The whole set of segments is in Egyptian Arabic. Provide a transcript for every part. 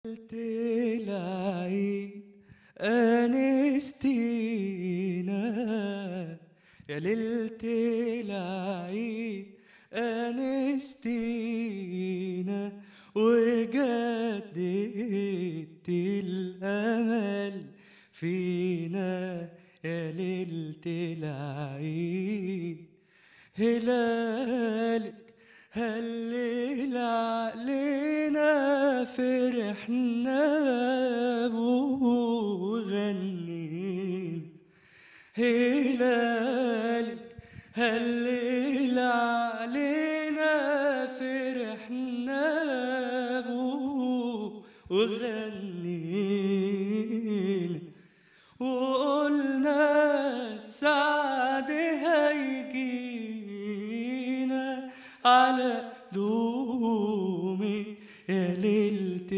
العيد أنستينا يا ليلة العيد أنستينا وجددت الأمل فينا يا ليلة العيد هلالك هلل علينا فرحنا وغنينا هلالك هلل علينا فرحنا وغنينا وقلنا السعد هيجينا على دومي يا ليلة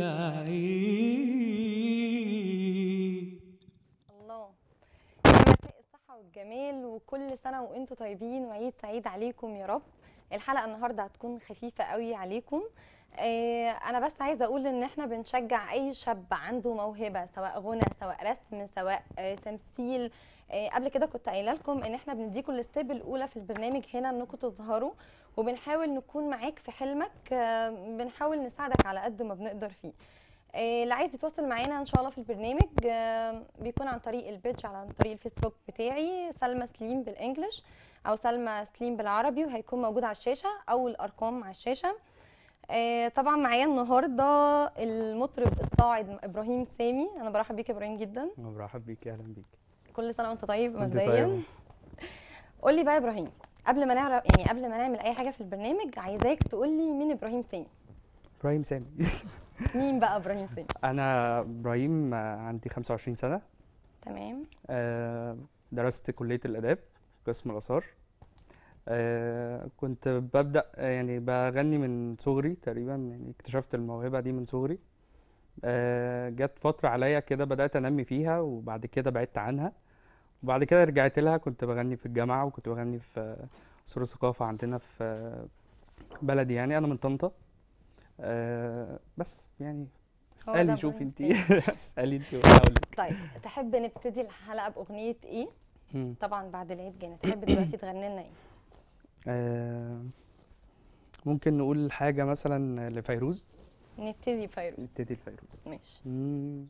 العيد الله يا مساء الصحة والجمال وكل سنة وانتم طيبين وعيد سعيد عليكم يا رب الحلقة النهاردة هتكون خفيفة قوي عليكم آه، انا بس عايزة اقول ان احنا بنشجع اي شاب عنده موهبة سواء غنى سواء رسم سواء آه، تمثيل آه، قبل كده كنت قايله لكم ان احنا بنديكم الستيب الاولى في البرنامج هنا انكم تظهروا وبنحاول نكون معاك في حلمك آه، بنحاول نساعدك على قد ما بنقدر فيه آه، اللي عايز يتواصل معانا ان شاء الله في البرنامج آه، بيكون عن طريق البيج على طريق الفيسبوك بتاعي سلمى سليم بالانجلش او سلمى سليم بالعربي وهيكون موجود على الشاشه او الارقام على الشاشه آه، طبعا معايا النهارده المطرب الصاعد ابراهيم سامي انا برحب بيك يا ابراهيم جدا مرحب بيك اهلا بيك كل سنه وانت طيب وانت مبدئيا طيب. قول لي بقى يا ابراهيم قبل ما نعرف يعني قبل ما نعمل اي حاجه في البرنامج عايزاك تقول لي مين ابراهيم سامي ابراهيم سامي مين بقى ابراهيم سامي انا ابراهيم آه، عندي 25 سنه تمام آه، درست كليه الاداب قسم الاثار آه، كنت ببدا آه، يعني بغني من صغري تقريبا يعني اكتشفت الموهبه دي من صغري آه، جت فتره عليا كده بدات انمي فيها وبعد كده بعدت عنها وبعد كده رجعت لها كنت بغني في الجامعه وكنت بغني في سور الثقافه عندنا في آه، بلدي يعني انا من طنطا آه، بس يعني هو ده اسالي شوفي إبراهيم انت اسالي انت وانا اقول لك طيب تحب نبتدي الحلقه باغنيه ايه مم. طبعا بعد العيد جانا تحب دلوقتي تغني لنا ايه آه، ممكن نقول حاجة مثلا لفيروز نبتدي بفيروز نبتدي لفيروز ماشي مم.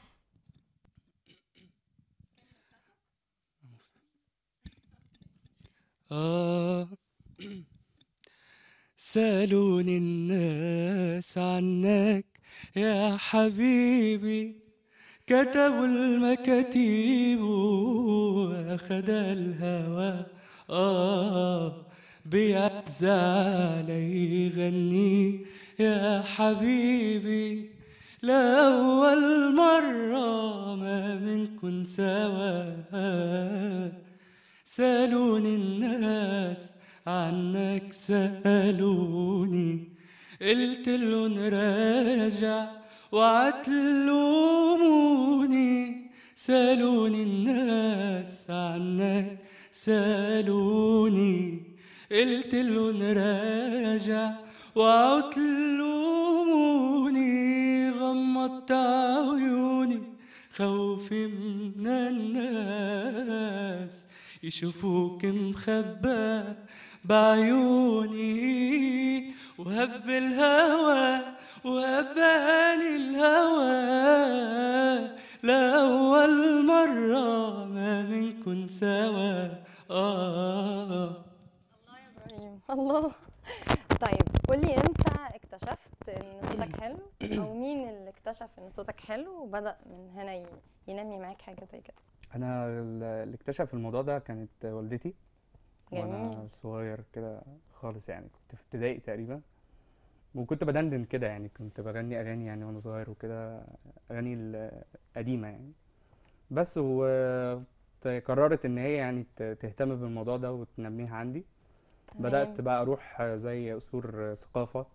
آه سألوني الناس عنك يا حبيبي كتبوا المكاتيب وأخد الهوى آه بيعز علي يغني يا حبيبي لأول مرة ما منكن سوا سألوني الناس عنك سألوني قلت لهم راجع وعتلوموني سألوني الناس عنك سألوني قلت لهم راجع وعتلوموني غمضت عيوني خوفي من الناس يشوفوك مخبى بعيوني وهب الهوى وهباني الهوى لأول مرة ما منكن سوا آه الله يا ابراهيم الله طيب قولي امتى اكتشفت ان صوتك حلو او مين اللي اكتشف ان صوتك حلو وبدأ من هنا ي- ينمي معاك حاجة زي كده أنا ال- اللي اكتشف الموضوع ده كانت والدتي جميل وأنا صغير كده خالص يعني كنت في ابتدائي تقريبا وكنت بدندن كده يعني كنت بغني أغاني يعني وأنا صغير وكده أغاني القديمة يعني بس وقررت إن هي يعني ت- تهتم بالموضوع ده وتنميها عندي بدأت تمام. بقى أروح زي قصور ثقافة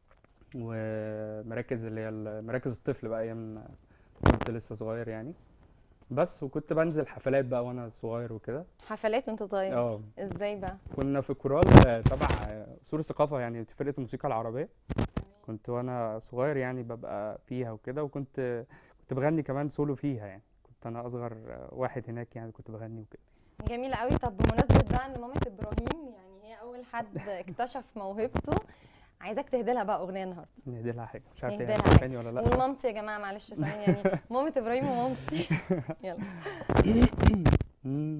ومراكز اللي هي ال- مراكز الطفل بقى أيام ما كنت لسه صغير يعني بس وكنت بنزل حفلات بقى وأنا صغير وكده حفلات وانت صغير اه ازاي بقى كنا في كورال تبع قصور الثقافة يعني فرقة الموسيقى العربية كنت وانا صغير يعني ببقى فيها وكده وكنت كنت بغني كمان سولو فيها يعني كنت انا اصغر واحد هناك يعني كنت بغني وكده جميل قوي طب بمناسبه بقى ان مامة ابراهيم يعني هي اول حد اكتشف موهبته عايزاك تهدي لها بقى اغنيه النهارده نهدي لها حاجه مش عارف نهدي هي لها شايفاني ولا لا ومامتي يا جماعه معلش ثواني يعني مامة ابراهيم ومامتي يلا مم.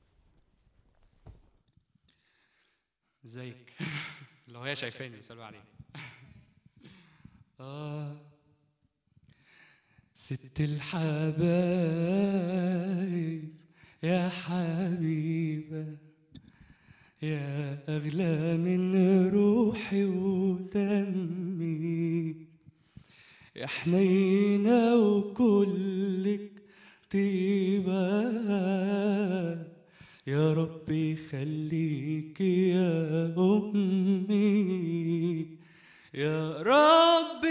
ازيك لو هي شايفاني بيسألوا عليك آه ست الحبايب يا حبيبة يا أغلى من روحي ودمي يا حنينة وكلك طيبة يا رب يخليك يا أمي يا رب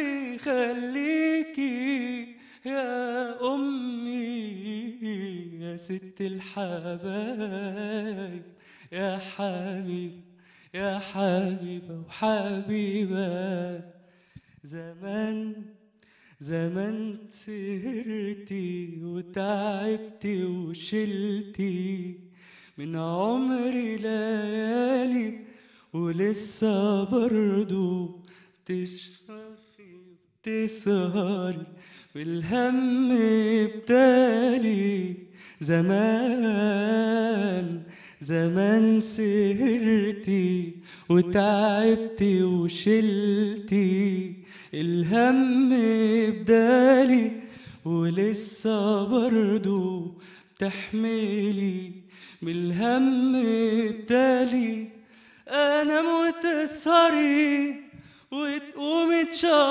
يخليكي يا أمي يا ست الحبايب يا حبيب يا حبيبة وحبيبة زمان زمان سهرتي وتعبتي وشلتي من عمري ليالي ولسه برضو تشفي تسهري والهم بتالي زمان زمان سهرتي وتعبتي وشلتي الهم بدالي ولسه برضو بتحملي من الهم بدالي انا متسهري وتقومي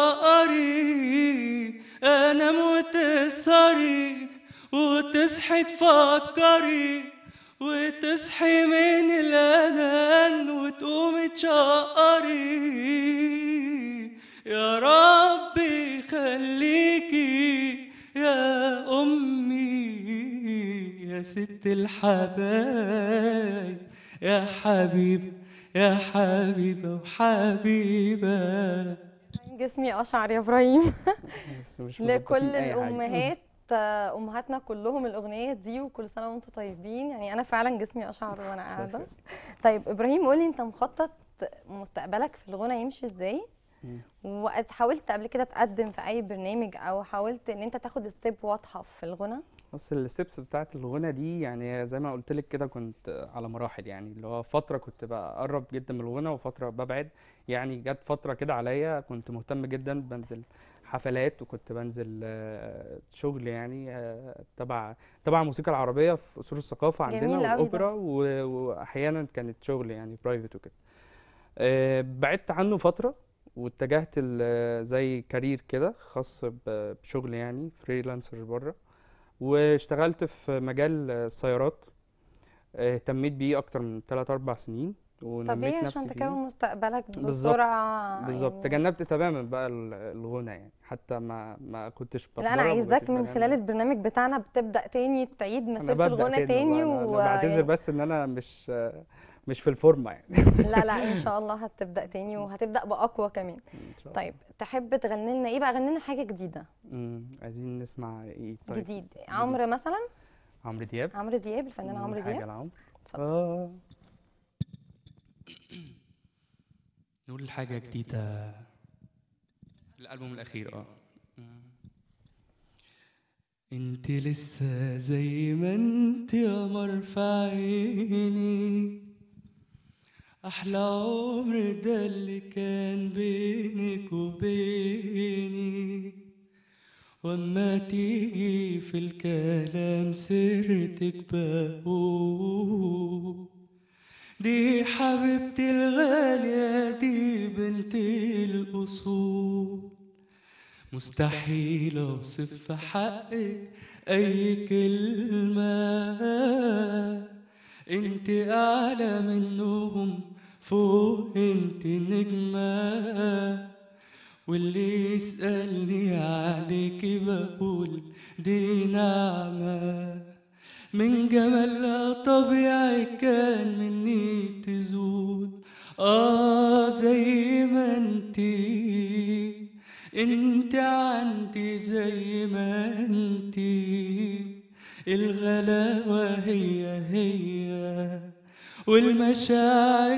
تشقري انا متسهري وتصحي تفكري وتصحي من الاذان وتقومي تشقري يا ربي خليكي يا امي يا ست الحبايب يا حبيب يا حبيبه وحبيبه جسمي اشعر يا ابراهيم بس مش لكل مظبطين أي حاجة. الامهات آه، امهاتنا كلهم الاغنيه دي وكل سنه وانتم طيبين يعني انا فعلا جسمي اشعر وانا قاعده طيب ابراهيم قولي انت مخطط مستقبلك في الغنى يمشي ازاي مم. وحاولت قبل كده تقدم في اي برنامج او حاولت ان انت تاخد ستيب واضحه في الغنى بص الستبس بتاعت الغنى دي يعني زي ما قلت لك كده كنت على مراحل يعني اللي هو فترة كنت بقرب جدا من الغنى وفترة ببعد يعني جت فترة كده عليا كنت مهتم جدا بنزل حفلات وكنت بنزل آه، شغل يعني آه، تبع تبع الموسيقى العربية في أصول الثقافة عندنا جميل أوي ده. والأوبرا و- وأحيانا كانت شغل يعني برايفت وكده آه، بعدت عنه فترة واتجهت ل- زي كارير كده خاص ب- بشغل يعني فريلانسر بره واشتغلت في مجال السيارات آه، اهتميت بيه اكتر من 3 4 سنين ونميت طبيعي نفسي عشان فيه تكون مستقبلك بالظبط، بسرعه بالظبط يعني تجنبت تماما بقى ال- الغنى يعني حتى ما ما كنتش لا انا بتدرب عايزاك وبقيت من بغني. خلال البرنامج بتاعنا بتبدا تاني تعيد انا مسيره ببدأ الغنى تاني تاني والله، انا, و أنا بعتذر يعني- بس ان انا مش مش في الفورمه يعني لا لا ان شاء الله هتبدا تاني وهتبدا باقوى كمان ان شاء الله طيب تحب تغني لنا ايه بقى غني لنا حاجه جديده امم عايزين نسمع ايه طيب جديد عمرو مثلا عمرو دياب عمرو دياب الفنان نقول عمرو حاجه دياب لعمرو اتفضل. اه نقول حاجة جديدة الألبوم الأخير اه انت لسه زي ما انت يا مرفع عيني احلى عمر ده اللي كان بينك وبيني واما تيجي في الكلام سيرتك بقول دي حبيبتي الغالية دي بنت الأصول مستحيل أوصف في حقك أي كلمة انت أعلى منهم فوق انت نجمة واللي يسألني عليكي بقول دي نعمة من جمالها طبيعي كان مني تزول اه زي ما انتي انت عندي زي ما انت الغلاوة هي هي والمشاعر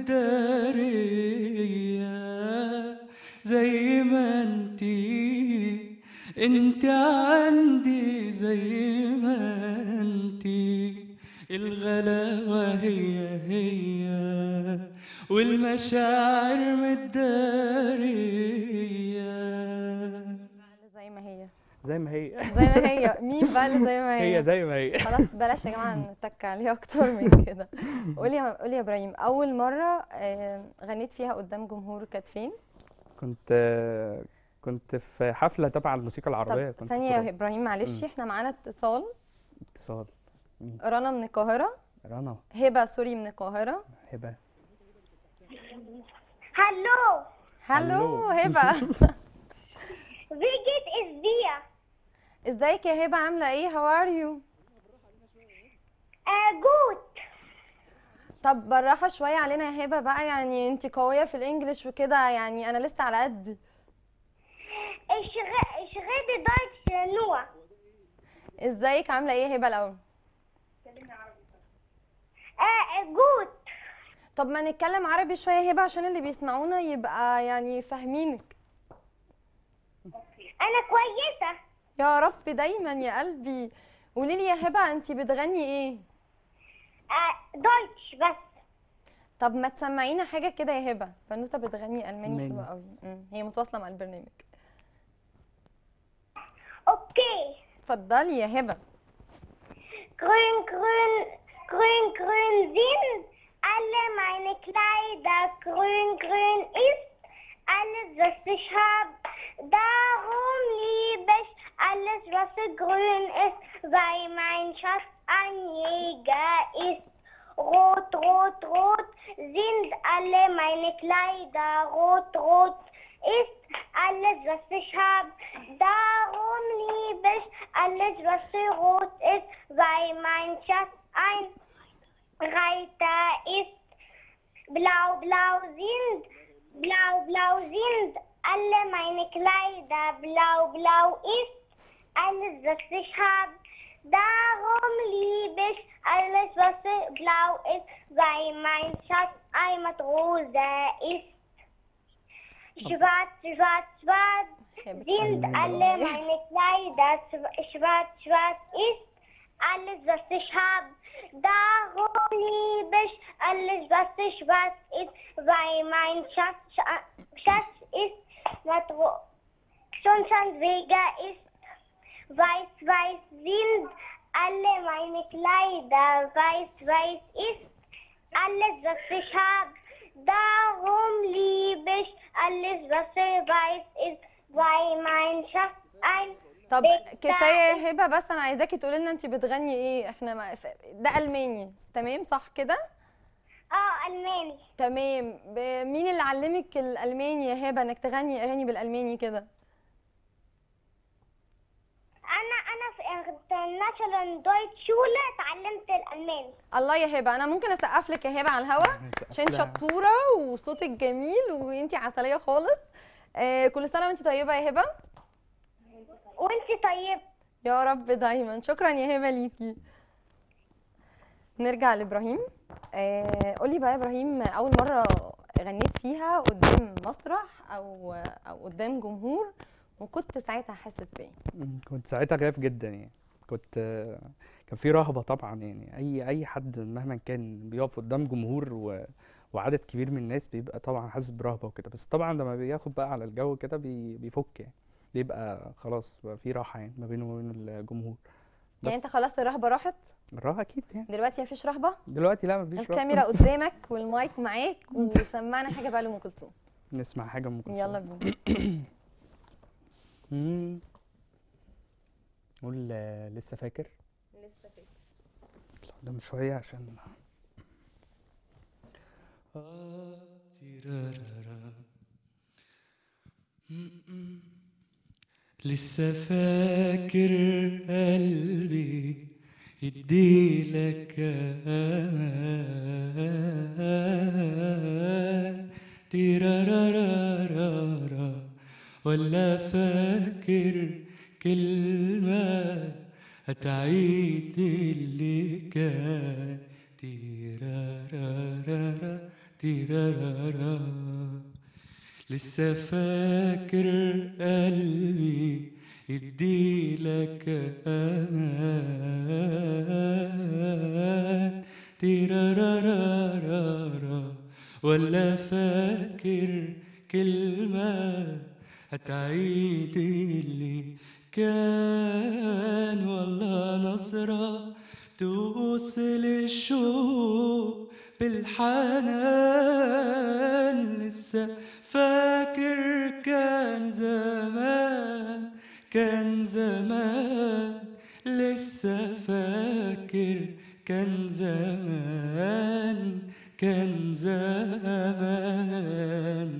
متدارية زي ما انت انت عندي زي ما انت الغلاوة هي هي والمشاعر متدارية زي ما هي زي ما هي زي ما هي مين بقى اللي زي ما هي هي زي ما هي خلاص بلاش يا جماعه نتك عليه اكتر من كده قولي يا قولي يا ابراهيم اول مره آه، غنيت فيها قدام جمهور كانت فين كنت كنت في حفلة تبع الموسيقى العربية طب كنت ثانيه يا في ابراهيم معلش مم. احنا معانا اتصال اتصال مين؟ رنا من القاهره رنا هبه سوري من القاهره هبة Hallo, هلو هلو. هبه wie geht es dir? ازيك يا هبه عامله ايه هاو ار يو Äh, gut. طب بالراحه شويه علينا يا هبه بقى يعني انت قويه في الانجليش وكده يعني انا لسه على قدي Ich, re ich rede Deutsch äh, nur. ازيك عامله ايه يا هبه الاول Äh, gut. طب ما نتكلم عربي شويه يا هبه عشان اللي بيسمعونا يبقى يعني فاهمينك أنا كويسة. يا رب دايما يا قلبي قولي لي يا هبه انت بتغني ايه Äh, Deutsch بس. طب ما تسمعينا حاجه كده يا هبه بنوته بتغني الماني ألماني. حلو قوي مم، هي متواصله مع البرنامج Okay. اتفضلي يا هبه Grün, grün, grün, grün sind alle meine Kleider. Grün, grün ist alles, was ich hab. Darum liebe ich alles, was grün ist, weil mein Schatz ein Jäger ist. Rot, rot, rot sind alle meine Kleider. Rot, rot ist alles, was ich hab. Darum liebe ich alles, was rot ist, weil mein Schatz ein Reiter ist. Blau, blau sind, blau, blau sind alle meine Kleider. Blau, blau ist alles, was ich hab. Darum liebe ich alles, was blau ist, weil mein Schatz ein Matrose ist. Schwarz, schwarz, schwarz هبه sind كملي. alle meine Kleider. Schw- Schwarz, schwarz ist alles, was ich hab. Darum liebe ich alles, was schwarz ist, weil mein Schatz, Scha- Schatz ist, Matro Sonnenweger ist. Weiß, weiß sind alle meine Kleider. Weiß, weiß ist alles, was ich hab. Darum liebe ich alles, was weiß ist, weil mein Schatz ein طب بيك كفايه يا هبه بس انا عايزاكي تقولي لنا انت بتغني ايه احنا ما ف- ده الماني تمام صح كده اه ألماني تمام ب- مين اللي علمك الالماني يا هبه انك تغني اغاني بالالماني كده أنا أنا في International Deutsch Schule اتعلمت الألماني الله يا هبه انا ممكن اسقف لك يا هبه على الهوا هنسقف عشان لها. شطوره وصوتك جميل وانتي عسليه خالص آه كل سنه وانتي طيبه يا هبه وأنت طيب يا رب دايما شكرا يا هبه ليكي نرجع لابراهيم آه قولي بقى يا ابراهيم اول مره غنيت فيها قدام مسرح او او قدام جمهور وكنت ساعتها حاسس بايه مم، كنت ساعتها خايف جدا يعني كنت كان في رهبة طبعا يعني اي اي حد مهما كان بيقف قدام جمهور و... وعدد كبير من الناس بيبقى طبعا حاسس برهبة وكده بس طبعا لما بياخد بقى على الجو كده بي... بيفك يعني بيبقى خلاص بقى في راحة يعني ما بينه وما بين الجمهور يعني بس انت خلاص الرهبه راحت الراحة اكيد يعني دلوقتي مفيش رهبه دلوقتي لا مفيش راحة الكاميرا قدامك والمايك معاك وسمعنا حاجه بقى لام كلثوم نسمع حاجة ام كلثوم يلا بينا مم. قول آه، لسه فاكر لسه فاكر اطلع قدام شوية عشان آه، تيرارارا. م-م. لسه فاكر قلبي يديلك امان تيرارارارا ولا فاكر كلمة هتعيد اللي كان تيرارارارا تيرارارا لسه فاكر قلبي يديلك امان تيرارارارا ولا فاكر كلمة هتعيد اللي كان والله نظرة توصل الشوق بالحنان لسه فاكر كان زمان كان زمان لسه فاكر كان زمان كان زمان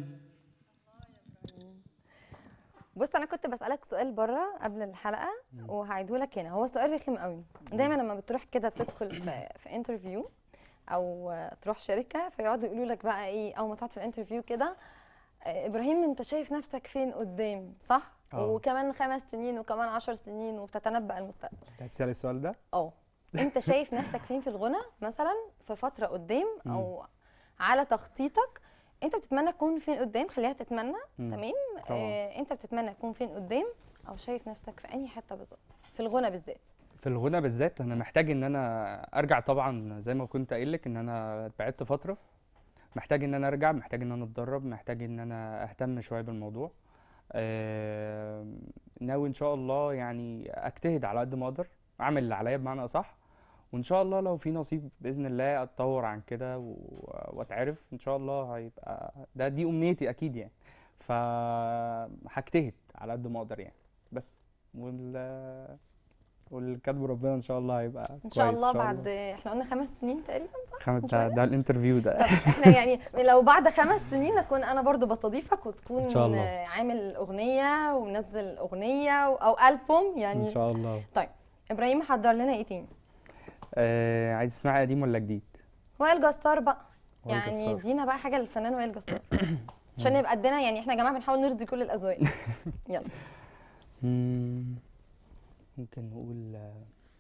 بص انا كنت بسالك سؤال بره قبل الحلقه وهعيده لك هنا هو سؤال رخم قوي دايما لما بتروح كده تدخل في, في انترفيو او تروح شركه فيقعدوا يقولوا لك بقى ايه اول ما تقعد في الانترفيو كده آه، ابراهيم انت شايف نفسك فين قدام صح آه. وكمان خمس سنين وكمان عشر سنين وبتتنبأ المستقبل انت هتسألي السؤال ده اه انت شايف نفسك فين في الغنى مثلا في فتره قدام او على تخطيطك انت بتتمنى تكون فين قدام خليها تتمنى مم. تمام طبعا. آه انت بتتمنى تكون فين قدام او شايف نفسك في انهي حته بالظبط في الغنى بالذات في الغنى بالذات انا محتاج ان انا ارجع طبعا زي ما كنت قايل لك ان انا بعدت فتره محتاج ان انا ارجع محتاج ان انا اتدرب محتاج ان انا اهتم شويه بالموضوع آه، ناوي ان شاء الله يعني اجتهد على قد ما اقدر اعمل اللي عليا بمعنى اصح وان شاء الله لو في نصيب باذن الله اتطور عن كده و- واتعرف ان شاء الله هيبقى ده دي امنيتي اكيد يعني فهجتهد على قد ما اقدر يعني بس وال واللي كاتبه ربنا ان شاء الله هيبقى ان شاء كويس الله بعد احنا قلنا خمس سنين تقريبا صح خمس من ده, شوية؟ ده الانترفيو طب ده احنا يعني لو بعد خمس سنين اكون انا برضو بستضيفك وتكون إن شاء الله. آه، عامل اغنيه ومنزل اغنيه و- او البوم يعني ان شاء الله ابراهيم حضر لنا ايه تاني آه عايز تسمعي قديم ولا جديد وائل جسار بقى وائل يعني جسار. ادينا بقى حاجه للفنان وائل جسار عشان نبقى قدنا يعني احنا يا جماعه بنحاول نرضي كل الاذواق يلا مم، ممكن نقول آه،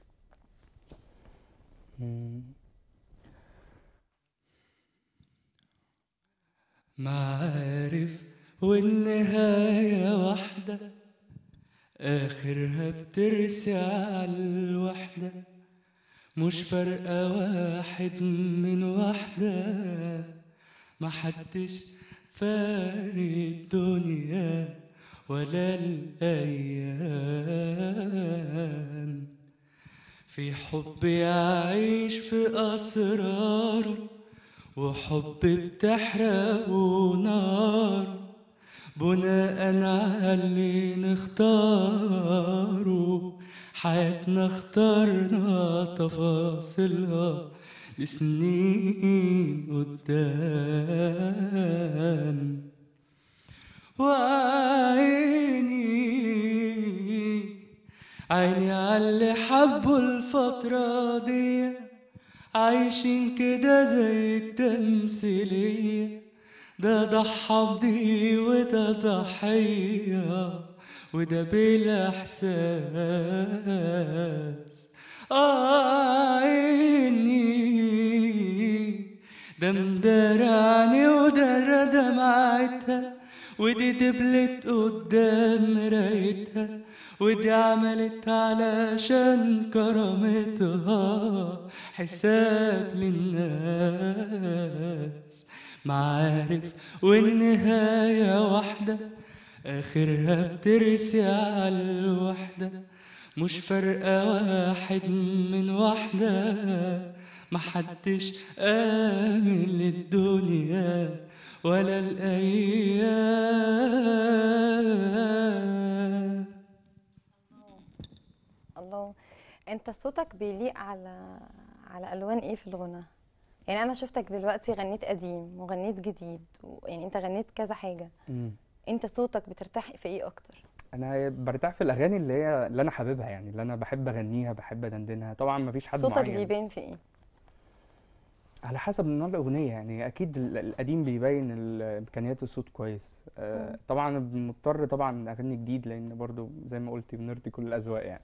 مم، معارف والنهاية واحدة آخرها بترسي على الوحدة مش فارقة واحد من واحدة محدش فارق الدنيا ولا الأيام في حب يعيش في أسراره وحب بتحرقه نار بناء على اللي نختاره حياتنا اخترنا تفاصيلها لسنين قدام وعيني عيني عاللي حبوا الفترة دي عايشين كده زي التمثيلية ده ضحى بدي وده ضحية وده بلا إحساس آه عيني ده مدرعني ودرى دمعتها ودي دبلت قدام مرايتها ودي عملت علشان كرامتها حساب للناس معارف والنهاية واحدة آخرها بترسي على الوحدة مش فارقة واحد من واحدة محدش آمن للدنيا ولا الأيام الله انت صوتك بيليق على على الوان ايه في الغنى يعني انا شفتك دلوقتي غنيت قديم وغنيت جديد و... يعني انت غنيت كذا حاجه مم. انت صوتك بترتاح في ايه اكتر انا برتاح في الاغاني اللي هي اللي انا حاببها يعني اللي انا بحب اغنيها بحب ادندنها طبعا ما فيش حد صوتك معين بيبان في ايه على حسب نوع الأغنية يعني أكيد ال- القديم بيبين ال- إمكانيات الصوت كويس آه، مم. طبعا مضطر طبعا أغني جديد لأن برضو زي ما قلت بنرضي كل الأذواق يعني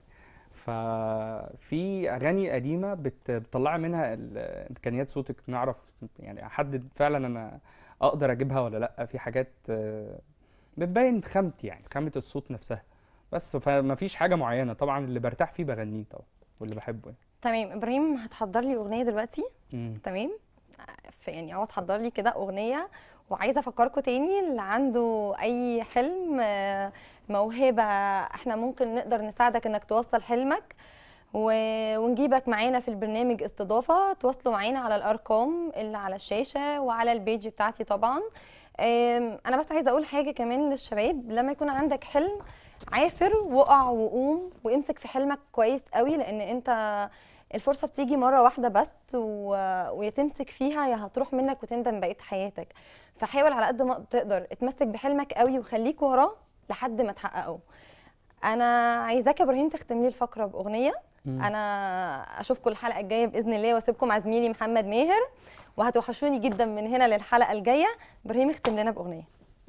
ففي أغاني قديمة بت- بتطلعي منها ال- إمكانيات صوتك نعرف يعني أحدد فعلا أنا أقدر أجيبها ولا لأ في حاجات آه، بتبين خامتي يعني خامة الصوت نفسها بس فما فيش حاجة معينة طبعا اللي برتاح فيه بغنيه طبعا واللي بحبه يعني تمام ابراهيم هتحضر لي اغنيه دلوقتي مم. تمام ف- يعني هو تحضر لي كده اغنيه وعايزه افكركم تاني اللي عنده اي حلم آه، موهبه احنا ممكن نقدر نساعدك انك توصل حلمك و- ونجيبك معانا في البرنامج استضافه تواصلوا معانا على الارقام اللي على الشاشه وعلى البيج بتاعتي طبعا آم، انا بس عايزه اقول حاجه كمان للشباب لما يكون عندك حلم عافر وقع وقوم وامسك في حلمك كويس قوي لان انت الفرصة بتيجي مرة واحدة بس و... ويا تمسك فيها يا هتروح منك وتندم بقية حياتك فحاول على قد ما تقدر اتمسك بحلمك قوي وخليك وراه لحد ما تحققه انا عايزاك يا ابراهيم تختم لي الفقرة بأغنية مم. انا اشوفكم الحلقة الجاية بإذن الله واسيبكم مع زميلي محمد ماهر وهتوحشوني جدا من هنا للحلقة الجاية ابراهيم اختم لنا بأغنية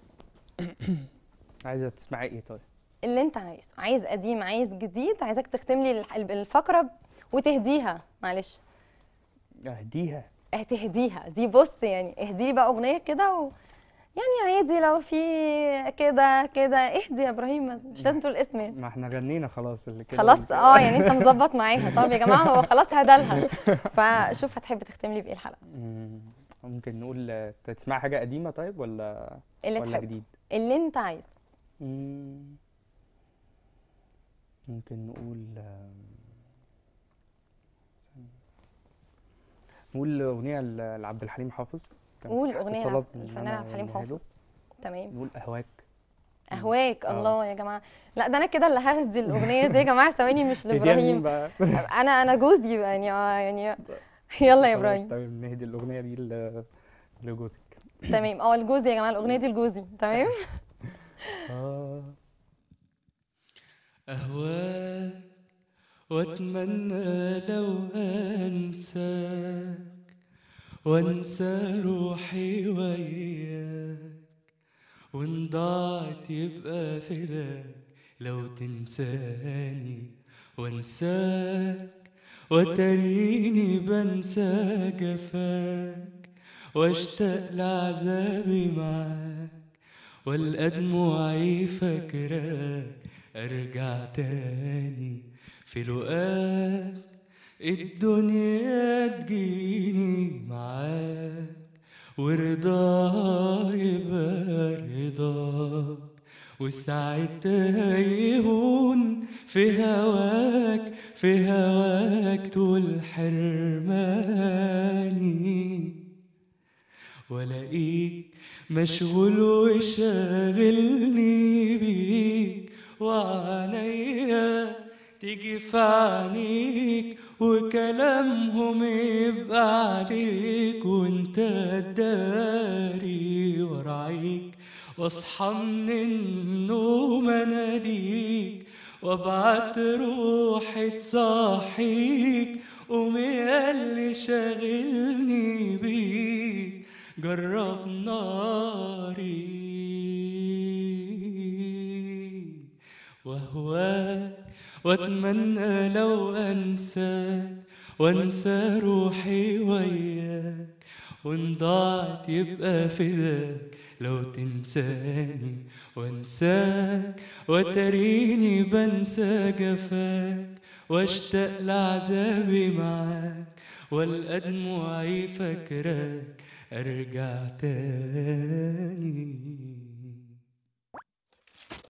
عايزة تسمعي ايه طيب؟ اللي انت عايزه عايز قديم عايز جديد عايزاك تختم لي الح- الفقرة وتهديها معلش اهديها هتهديها دي بص يعني اهدي لي بقى اغنيه كده و... يعني عادي لو في كده كده اهدي يا ابراهيم مش لازم تقول اسمي ما احنا غنينا خلاص اللي كده خلاص واللي كده. اه يعني انت مظبط معاها طب يا جماعه هو خلاص هدالها فشوف هتحب تختم لي بايه الحلقه مم. ممكن نقول آه، تسمعي حاجة قديمة طيب ولا اللي ولا تحب جديد؟ اللي انت عايزه مم. ممكن نقول آم، نقول أغنية ل- لعبد الحليم حافظ كان قول تحت أغنية طلب لعبد- إن الفنان أنا عبد الحليم أغنيها له. حافظ تمام نقول أهواك اهواك آه. الله يا جماعه لا ده انا كده اللي ههدي الاغنيه دي يا جماعه ثواني مش تهديها لمين لابراهيم بقى؟ انا انا جوزي بقى يعني آه يعني يلا يا خلاص ابراهيم تمام نهدي الأغنية دي ل- لجوزك تمام اه لجوزي يا جماعه الاغنيه دي لجوزي تمام آه أهواك وأتمنى لو أنساك وأنسى روحي وياك وإن ضاعت يبقى فداك لو تنساني وأنساك وتريني بنسى جفاك واشتاق لعذابي معاك والقى دموعي فاكراك ارجع تاني في لقاك الدنيا تجيني معاك ورضا يبقى رضاك وساعتها يهون في هواك في هواك طول حرماني والاقيك مشغول وشاغلني بيك وعينيا تيجي في عينيك وكلامهم يبقى عليك وانت تداري وراعيك واصحى من النوم اناديك وابعت روحي تصحيك قوم يا اللي شاغلني بيك جرب ناري وهواك واتمنى لو انساك وانسى روحي وياك وان ضاعت يبقى فداك لو تنساني وانساك وتريني بنسى جفاك واشتاق لعذابي معاك والقى دموعي فاكراك ارجع تاني